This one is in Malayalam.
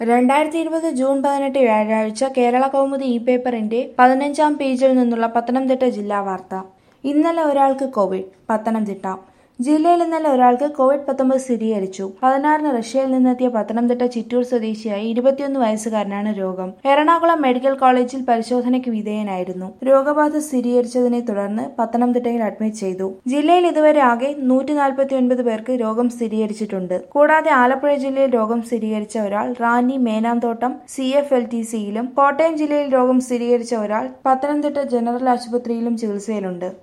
രണ്ടായിരത്തി ഇരുപത് ജൂൺ പതിനെട്ട് വ്യാഴാഴ്ച കേരള കൗമുദി ഇ പേപ്പറിന്റെ പതിനഞ്ചാം പേജിൽ നിന്നുള്ള പത്തനംതിട്ട ജില്ലാ വാർത്ത ഇന്നലെ ഒരാൾക്ക് കോവിഡ് പത്തനംതിട്ട ജില്ലയിൽ ഇന്നലെ ഒരാൾക്ക് കോവിഡ് പത്തൊമ്പത് സ്ഥിരീകരിച്ചു പതിനാറിന് റഷ്യയിൽ നിന്നെത്തിയ പത്തനംതിട്ട ചിറ്റൂർ സ്വദേശിയായ ഇരുപത്തിയൊന്ന് വയസ്സുകാരനാണ് രോഗം എറണാകുളം മെഡിക്കൽ കോളേജിൽ പരിശോധനയ്ക്ക് വിധേയനായിരുന്നു രോഗബാധ സ്ഥിരീകരിച്ചതിനെ തുടർന്ന് പത്തനംതിട്ടയിൽ അഡ്മിറ്റ് ചെയ്തു ജില്ലയിൽ ഇതുവരെ ആകെ നൂറ്റി നാൽപ്പത്തി ഒൻപത് പേർക്ക് രോഗം സ്ഥിരീകരിച്ചിട്ടുണ്ട് കൂടാതെ ആലപ്പുഴ ജില്ലയിൽ രോഗം സ്ഥിരീകരിച്ച ഒരാൾ Ranni Menanthottam C F L T സിയിലും കോട്ടയം ജില്ലയിൽ രോഗം സ്ഥിരീകരിച്ച ഒരാൾ പത്തനംതിട്ട ജനറൽ ആശുപത്രിയിലും ചികിത്സയിലുണ്ട്